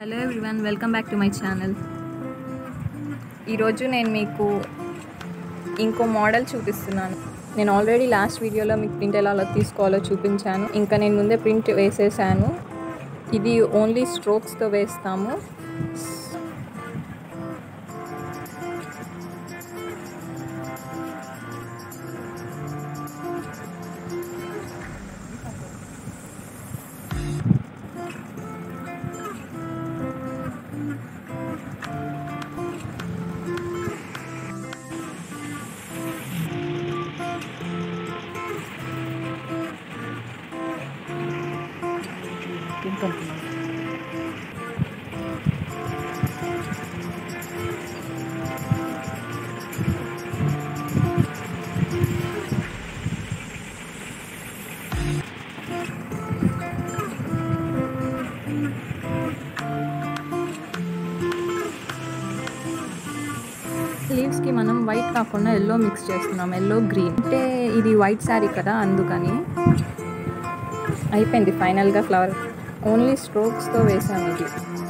hello everyone welcome back to my channel ఈరోజు నేను మీకు ఇంకో మోడల్ చూపిస్తున్నాను నేను ఆల్రెడీ లాస్ట్ వీడియోలో మీకు ప్రింట్ ఎలా అలా తీసుకోవాలో చూపించాను ఇంకా నేను ముందే ప్రింట్ వేసేసాను ఇది ఓన్లీ స్ట్రోక్స్తో వేస్తాము స్లీవ్స్కి మనం వైట్ కాకుండా ఎల్లో మిక్స్ చేస్తున్నాం ఎల్లో గ్రీన్ అంటే ఇది వైట్ శారీ కదా అందుకని అయిపోయింది ఫైనల్గా ఫ్లవర్ ఓన్లీ స్ట్రోక్స్తో వేసాము ఇది